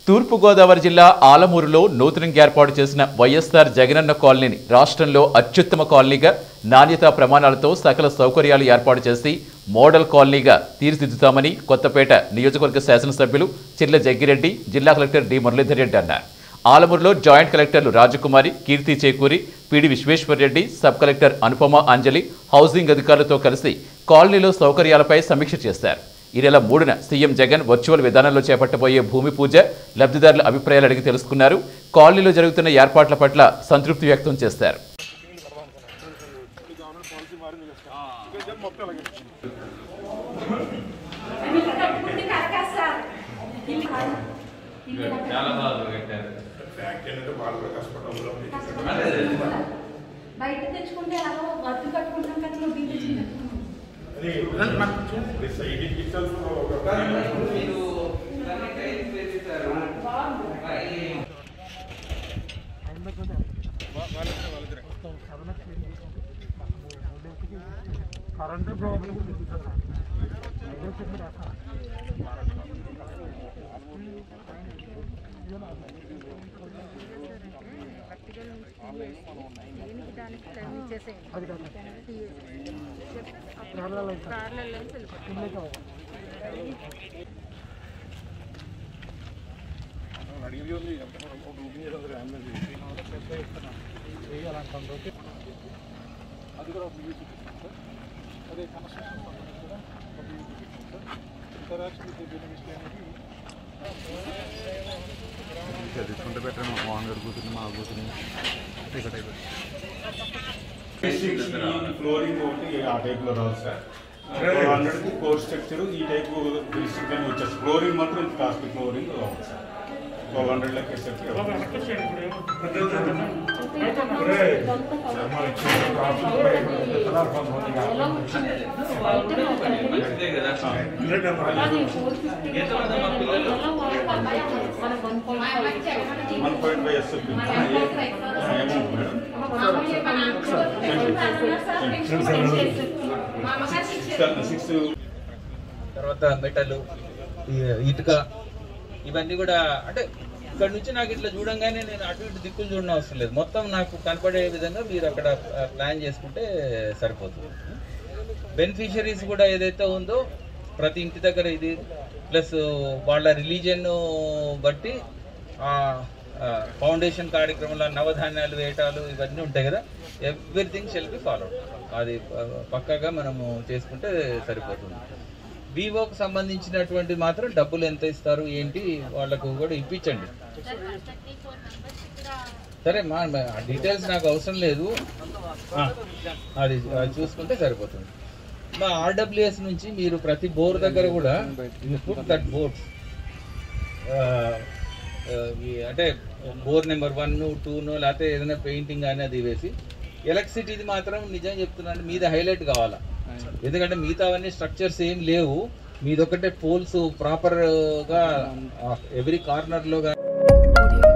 తూర్పుగోదావరి జిల్లా ఆలమూరులో నూతనంగా ఏర్పాటు చేసిన వైఎస్ఆర్ జగనన్న కాలనీని రాష్ట్రంలో అత్యుత్తమ కాలనీగా నాణ్యతా ప్రమాణాలతో సకల సౌకర్యాలు ఏర్పాటు చేసి మోడల్ కాలనీగా తీర్చిదిద్దుతామని కొత్తపేట నియోజకవర్గ శాసనసభ్యులు చిర్ల జగ్గిరెడ్డి జిల్లా కలెక్టర్ డి మురళీధర్ రెడ్డి అన్నారు ఆలమూరులో జాయింట్ కలెక్టర్లు Rajakumari Keerthi Chekuri PD Vishweshwar Reddy sub collector Anupama Anjali housing అధికారులతో కలిసి కాలనీలో సౌకర్యాలపై సమీక్ష చేశారు ఈ నెల మూడున సీఎం జగన్ వర్చువల్ విధానంలో చేపట్టబోయే భూమి పూజ లబ్ధిదారుల అభిప్రాయాలు అడిగి తెలుసుకున్నారు కాలనీలో జరుగుతున్న ఏర్పాట్ల పట్ల సంతృప్తి వ్యక్తం చేశారు ఇల్లు కట్టుకుంటే కరకాదు సార్ ఇల్లు కాదు. ఇల్లు బయట తెచ్చుకుంటే అలా వద్దు కట్టుకుంటాం కదా నువ్వు బిల్లు చిన్న కరెంట్ ప్రాబ్లం దేనికి దానికి టైం ఇచ్చేసేయండి అది కాదు చెప్తే కార్లలో ఇంకా కార్లలో వెళ్ళిపోతాం ఇల్లే అది కూడా ఒక యూజ్ అదే కన్స్ట్రక్షన్ సంబంధించి కూడా ఒక యూజ్ ఇంటరాక్షన్ విత్ బెనిఫిషియరీ అనేది చదువుకుంటే బెటర్ మా మోహన్ గారు కూతురు మా కూతురు టికెట్ అయిపోయింది ఫ్లోరింగ్ ఒకటి ఆ టైప్ లో రాదు సార్ ట్వెల్వ్ హండ్రెడ్ కి కోర్ స్ట్రక్చర్ ఈ టైప్ బేసిక్ అని వచ్చేసి ఫ్లోరింగ్ మాత్రం ఇంత కాస్ట్ ఫ్లోరింగ్ రాదు సార్ ట్వెల్వ్ హండ్రెడ్ లెక్క వన్ పాయింట్ ఫైవ్ ఎస్ అమౌంట్ మేడం సిక్స్ తర్వాత మెటల్ ఈ ఇటుక ఇవన్నీ కూడా అంటే ఇక్కడ నుంచి నాకు ఇట్లా చూడంగానే నేను అటు ఇటు దిక్కులు చూడడం అవసరం లేదు మొత్తం నాకు కనపడే విధంగా మీరు అక్కడ ప్లాన్ చేసుకుంటే సరిపోతుంది బెనిఫిషరీస్ కూడా ఏదైతే ఉందో ప్రతి ఇంటి దగ్గర ఇది ప్లస్ వాళ్ళ రిలీజియన్ బట్టి ఫౌండేషన్ కార్యక్రమంలో నవధాన్యాలు వేయటాలు ఇవన్నీ ఉంటాయి కదా ఎవ్రీథింగ్ షెల్ బి ఫాలో అది ఆ, పక్కాగా మనము చేసుకుంటే సరిపోతుంది వివోకి సంబంధించినటువంటి మాత్రం డబ్బులు ఎంత ఇస్తారు ఏంటి వాళ్ళకు కూడా ఇప్పించండి సరే మా డీటెయిల్స్ నాకు అవసరం లేదు ఆ, అది అది చూసుకుంటే సరిపోతుంది మా ఆర్డబ్ల్యూఎస్ నుంచి మీరు ప్రతి బోర్ దగ్గర కూడా పుట్ దట్ బోర్డ్స్ అంటే బోర్ నెంబర్ వన్ టూను లేకపోతే ఏదైనా పెయింటింగ్ కానీ అది వేసి ఎలక్ట్రిసిటీది మాత్రం నిజం చెప్తున్నాను మీద హైలైట్ కావాలా ఎందుకంటే మిగతా అవన్నీ స్ట్రక్చర్స్ ఏం లేవు మీదొక్కటే పోల్స్ ప్రాపర్ గా ఎవ్రీ కార్నర్ లో గా audio